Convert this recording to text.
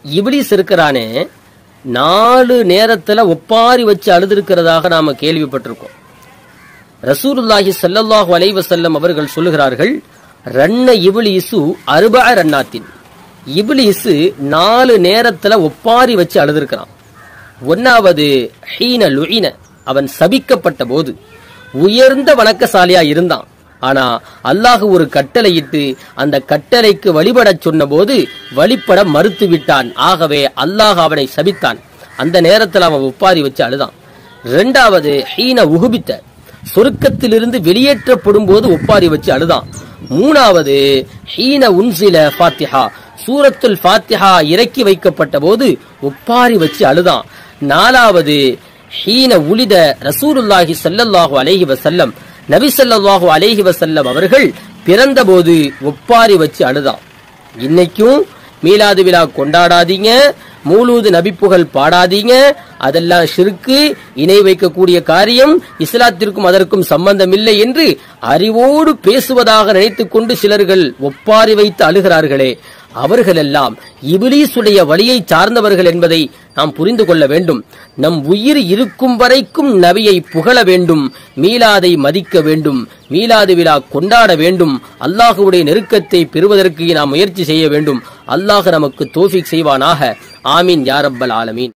இபிலிஸ் இருக்கிறானே நாலு நேரத்துல ஒப்பாரி வச்சு அழுதிருக்கிறதாக நாம கேள்விப்பட்டிருக்கோம் ரசூலுல்லாஹி ஸல்லல்லாஹு அலைஹி வஸல்லம் அவர்கள் சொல்லுகிறார்கள் ரன்ன இபிலிசு அருபா ரன்னாத்தின் இபிலிசு நாலு நேரத்துல ஒப்பாரி வச்சு அழுதிருக்கிறான் ஒன்னாவது ஹீன லுயின அவன் சபிக்கப்பட்ட போது உயர்ந்த வணக்கசாலியா இருந்தான் ஆனா அல்லாஹ் ஒரு கட்டளையிட்டு அந்த கட்டளைக்கு வழிபடச் சொன்னபோது வழிபட மறுத்து விட்டான் ஆகவே அல்லாஹ் அவனை சபித்தான் அந்த நேரத்தில் அவன் ஒப்பாரி வச்சு அழுதான் இரண்டாவது ஹீன உகுபித்த சொருக்கத்திலிருந்து வெளியேற்றப்படும் போது ஒப்பாரி வச்சு அழுதான் மூணாவது ஹீன உன்சில ஃபாத்திஹா சூரத்துல் ஃபாத்திஹா இறக்கி வைக்கப்பட்ட போது ஒப்பாரி வச்சு அழுதான் நாலாவது ஹீன உலித ரசூலுல்லாஹி ஸல்லல்லாஹு அலைஹி வஸல்லம் நபி ஸல்லல்லாஹு அலைஹி வஸல்லம் அவர்கள் பிறந்தபோது ஒப்பாரி வச்சு அழுதான் இன்னைக்கும் மீலாது விழா கொண்டாடாதீங்க மூலூது நபிப்புகள் பாடாதீங்க அதெல்லாம் ஷிருக்கு இணை வைக்கக்கூடிய காரியம் இஸ்லாத்திற்கும் அதற்கும் சம்பந்தம் இல்லை என்று அறிவோடு பேசுவதாக நினைத்துக் கொண்டு சிலர்கள் ஒப்பாரி வைத்து அழுகிறார்களே அவர்களெல்லாம் இபிலீசுடைய வழியை சார்ந்தவர்கள் என்பதை நாம் புரிந்து கொள்ள வேண்டும் நம் உயிர் இருக்கும் வரைக்கும் நபியை புகழ வேண்டும் மீலாதை மதிக்க வேண்டும் மீலாது விழா கொண்டாட வேண்டும் அல்லாஹுடைய நெருக்கத்தை பெறுவதற்கு நாம் முயற்சி செய்ய வேண்டும் அல்லாஹ் நமக்கு தோஃபிக் செய்வானாக ஆமீன் யாரப்பல் ஆலமீன்